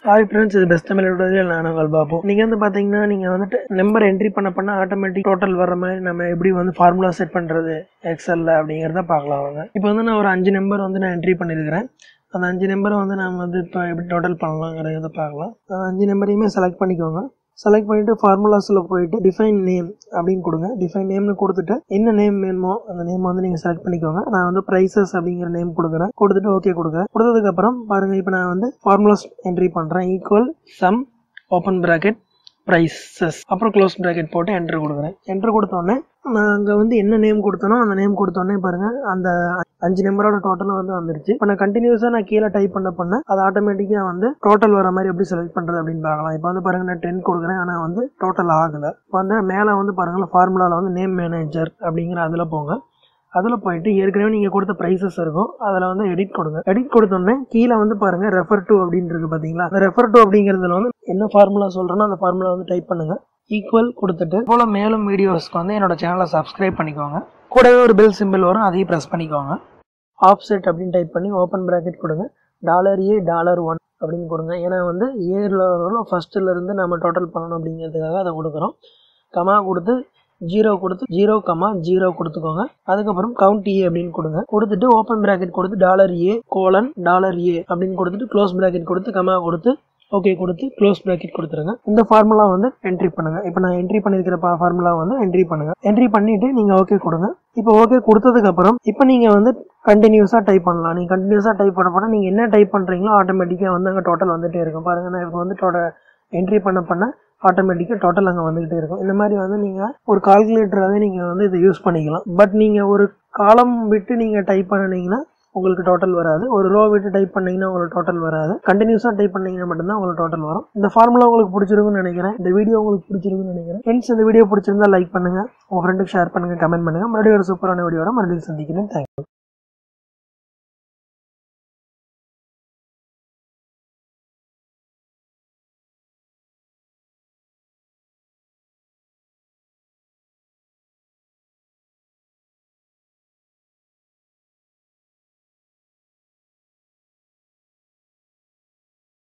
hi friends இது best Tamil விடுவதில் நான் உங்கள் பாபு நீங்கள் வந்து பார்த்தீங்கன்னா நீங்கள் வந்துட்டு நம்பர் என்ட்ரி பண்ண பண்ண ஆட்டோமேட்டிக் டோட்டல் வர மாதிரி நம்ம எப்படி வந்து ஃபார்முலா செட் பண்ணுறது எக்ஸலில் அப்படிங்கிறத பார்க்கலாம் வாங்க இப்போ வந்து நான் ஒரு அஞ்சு நம்பர் வந்து நான் என்ட்ரி பண்ணியிருக்கிறேன் அந்த அஞ்சு நம்பரை வந்து நம்ம வந்து இப்போ எப்படி டோட்டல் பண்ணலாங்கிறத பார்க்கலாம் அந்த அஞ்சு நம்பரையுமே செலக்ட் பண்ணிக்கோங்க செலக்ட் பண்ணிவிட்டு ஃபார்முலாஸில் போயிட்டு டிஃபைன் நேம் அப்படின்னு கொடுங்க டிஃபைன் நேம்னு கொடுத்துட்டு என்ன நேம் வேணுமோ அந்த நேம் வந்து நீங்கள் செலக்ட் பண்ணிக்கோங்க நான் வந்து ப்ரைஸஸ் அப்படிங்கிற நேம் கொடுக்குறேன் கொடுத்துட்டு ஓகே கொடுக்குறேன் கொடுத்ததுக்கப்புறம் பாருங்கள் இப்போ நான் வந்து ஃபார்முலாஸ் என்ட்ரி பண்ணுறேன் equal sum open bracket prices அப்புறம் க்ளோஸ் ப்ராக்கெட் போட்டு என்ட்ரு கொடுக்குறேன் என்ட்ரு கொடுத்தோடனே நான் அங்கே வந்து என்ன நேம் கொடுத்தனோ அந்த நேம் கொடுத்தோடனே பாருங்கள் அந்த அஞ்சு நம்பரோட டோட்டலும் வந்து வந்துருச்சு இப்போ நான் கண்டினியூஸாக நான் கீழே டைப் பண்ண பண்ண அது ஆட்டோமேட்டிக்காக வந்து டோட்டல் வர மாதிரி எப்படி செலக்ட் பண்ணுறது அப்படின்னு பார்க்கலாம் இப்போ வந்து பாருங்கள் நான் டென் கொடுக்குறேன் ஆனால் வந்து டோட்டல் ஆகலை இப்போ வந்து மேலே வந்து பாருங்கள் ஃபார்முலாவில் வந்து நேம் மேனேஜர் அப்படிங்கிற அதில் போங்க அதில் போயிட்டு ஏற்கனவே நீங்கள் கொடுத்த ப்ரைஸஸ் இருக்கும் அதில் வந்து எடிட் கொடுங்க எடிட் கொடுத்தோடனே கீழே வந்து பாருங்கள் ரெஃபர் டு அப்படின்னு இருக்கு பார்த்தீங்களா அந்த ரெஃபர் டு அப்படிங்கிறதுல வந்து என்ன ஃபார்முலா சொல்கிறேனோ அந்த ஃபார்முலா வந்து டைப் பண்ணுங்கள் ஈக்குவல் கொடுத்துட்டு போல் மேலும் வீடியோஸ்க்கு வந்து என்னோட சேனலை சப்ஸ்கிரைப் பண்ணிக்கோங்க கூடவே ஒரு பெல் சிம்பிள் வரும் அதையும் ப்ரெஸ் பண்ணிக்கோங்க ஆஃப்செட் அப்படின்னு டைப் பண்ணி ஓப்பன் ப்ராக்கெட் கொடுங்க டாலர் ஏ டாலர் ஒன் அப்படின்னு கொடுங்க ஏன்னா வந்து ஏரில் ஃபஸ்ட்டில் இருந்து நம்ம டோட்டல் பண்ணணும் அப்படிங்கிறதுக்காக அதை கொடுக்குறோம் கமா கொடுத்து ஜீரோ கொடுத்து ஜீரோ கமா ஜீரோ கொடுத்துக்கோங்க அதுக்கப்புறம் கவுண்ட் ஏ அப்படின்னு கொடுங்க கொடுத்துட்டு ஓப்பன் பிராக்கெட் கொடுத்து dollar A colon dollar A அப்படின்னு கொடுத்துட்டு க்ளோஸ் பிராக்கெட் கொடுத்து கமா கொடுத்து ஓகே கொடுத்து க்ளோஸ் பிராக்கெட் கொடுத்துருங்க இந்த ஃபார்முலா வந்து என்ட்ரி பண்ணுங்க இப்போ நான் என்ட்ரி பண்ணியிருக்கிற ஃபார்முலா வந்து என்ட்ரி பண்ணுங்க என்ட்ரி பண்ணிட்டு நீங்க ஓகே கொடுங்க இப்போ ஓகே கொடுத்ததுக்கு அப்புறம் இப்போ நீங்க வந்து கண்டினியூஸாக டைப் பண்ணலாம் நீங்கள் கண்டினியூஸாக டைப் பண்ண போனால் நீங்கள் என்ன டைப் பண்ணுறீங்களோ ஆட்டோமேட்டிக்காக வந்து அங்கே டோட்டல் வந்துட்டே இருக்கும் பாருங்க நான் இப்போ வந்து டோட என்ட்ரி பண்ண பண்ண ஆட்டோமேட்டிக்காக டோட்டல் அங்கே வந்துக்கிட்டே இருக்கும் இந்த மாதிரி வந்து நீங்கள் ஒரு கால்குலேட்டராகவே நீங்கள் வந்து இதை யூஸ் பண்ணிக்கலாம் பட் நீங்கள் ஒரு காலம் விட்டு நீங்கள் டைப் பண்ணினீங்கன்னா உங்களுக்கு டோட்டல் வராது ஒரு ரோ விட்டு டைப் பண்ணீங்கன்னா உங்களுக்கு டோட்டல் வராது கண்டினியூஸாக டைப் பண்ணீங்கன்னா மட்டும்தான் உங்களுக்கு டோட்டல் வரும் இந்த ஃபார்முலா உங்களுக்கு பிடிச்சிருக்குன்னு நினைக்கிறேன் இந்த வீடியோ உங்களுக்கு பிடிச்சிருக்குன்னு நினைக்கிறேன் ஃப்ரெண்ட்ஸ் இந்த வீடியோ பிடிச்சிருந்தா லைக் பண்ணுங்க உங்கள் ஃப்ரெண்டுக்கு ஷேர் பண்ணுங்க கமெண்ட் பண்ணுங்க மறுபடியும் ஒரு சூப்பரான வீடியோட மறுபடியும் சந்திக்கிறேன் தேங்க்யூ